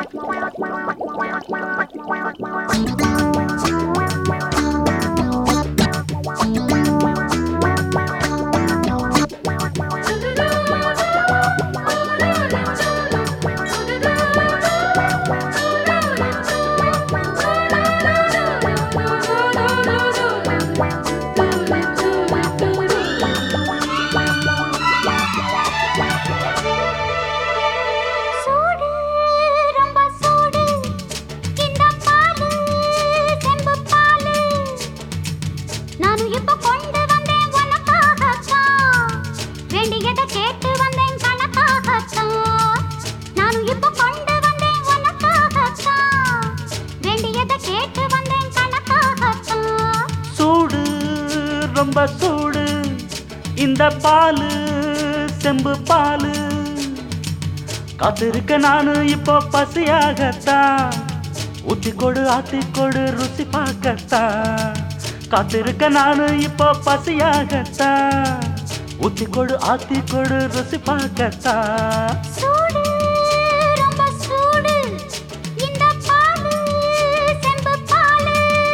சூடு ரொம்ப சூடு இந்த பாலு செம்பு பாலு நானும் இப்ப கொண்டு வந்தேன் உனக்காகத்தான் வேண்டியதை கேட்டு வந்தேன் கணக்காகத்தான் நானும் இப்ப கொண்டு வந்தேன் உனக்காகத்தான் வேண்டியதை கேட்டு வந்தேன் கணக்காகத்தான் சூடு ரொம்ப சூடு இந்த பாலு செம்பு பாலு காத்திருக்க நானு இப்போ பசியாகத்தான் ஊத்தி கொடு ஆத்தி கொடு ருசி பார்க்கத்தான் காத்திருக்க நானு இப்போ பசியாகத்தான் ஊத்தி கொடு ஆத்தி கொடு ருசி பார்க்கத்தான் சூடு ரொம்ப சூடு இந்த பாலு செம்பு பாலு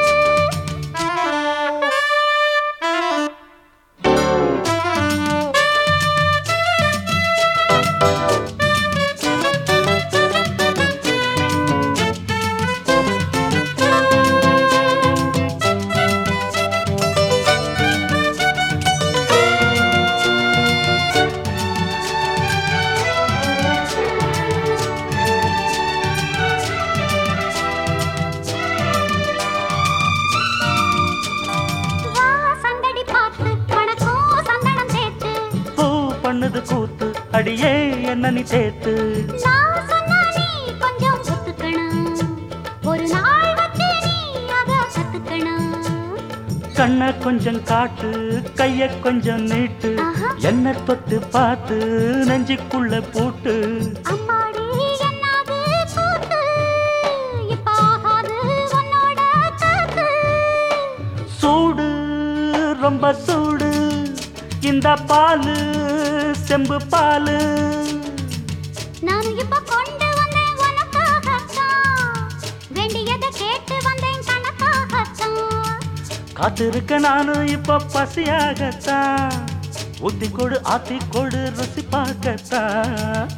வா சந்தடி பார்த்து வணக்கம் சந்தனம் சேர்த்து பூ பண்ணுது கூத்து அடியே என்ன நீ சேர்த்து நான் சொன்னா நீ கொஞ்சம் ஒத்துக்கணும் ஒரு நாள் வச்சு நீ அத கத்துக்கணும் கண்ண கொஞ்சம் காட்டு கைய கொஞ்சம் நீட்டு ஆஹா. என்ன தொட்டு பார்த்து நெஞ்சுக்குள்ள போட்டு அம்மாடி என்னாது கூத்து இப்ப ஆகாது உன்னோட காத்து சூடு ரொம்ப சூடு இந்த பாலு செம்பு பாலு நானும் இப்ப கொண்டு வந்தேன் உனக்காகத்தான் வேண்டியதை கேட்டு வந்தேன் கணக்காகத்தான் காத்திருக்க நானும் இப்ப பசியாகத்தான் ஊத்தி கொடு ஆத்தி கொடு ருசி பார்க்கத்தான்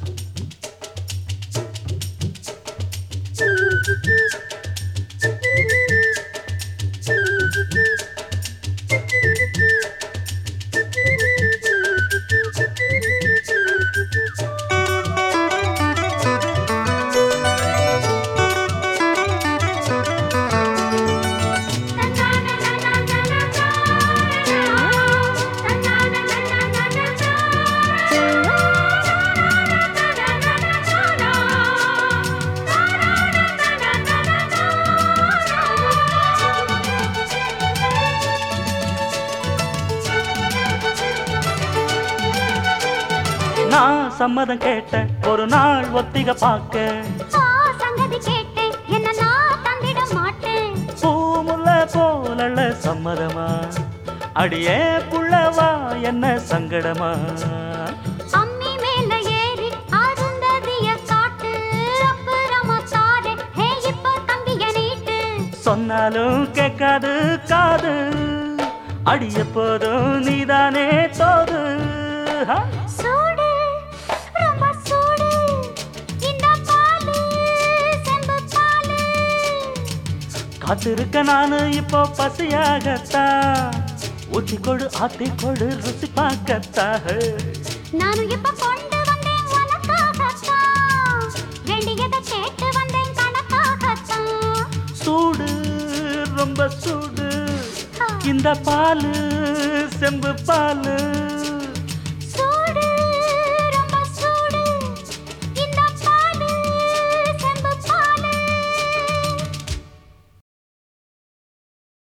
நான் சம்மதம் கேட்டேன் ஒரு நாள் ஒத்திக பார்க்க ஆ, சங்கதி கேட்டேன் என்ன நான் தந்திட மாட்டேன் பூமுல்ல போலல சம்மதமா அடியே புள்ளவா என்ன சங்கடமா அம்மி மேல ஏறி அருந்ததிய காட்டு அப்புறமா தாரே ஹே இப்ப தம்பிய நீட்டு சொன்னாலும் கேட்காது காது அடிய போதும் நீதானே தோது ஹா? சூடு ரொம்ப சூடு இந்த பாலு செம்பு பாலு காத்திருக்க நானு இப்போ பசியாகத்தான் ஊத்தி கொடு ஆத்தி கொடு ருசி பார்க்கத்தான் நானும் இப்ப கொண்டு வந்தேன் உனக்காகத்தான் வேண்டியதை கேட்டு வந்தேன் கணக்காகத்தான் சூடு ரொம்ப சூடு இந்த பாலு செம்பு பாலு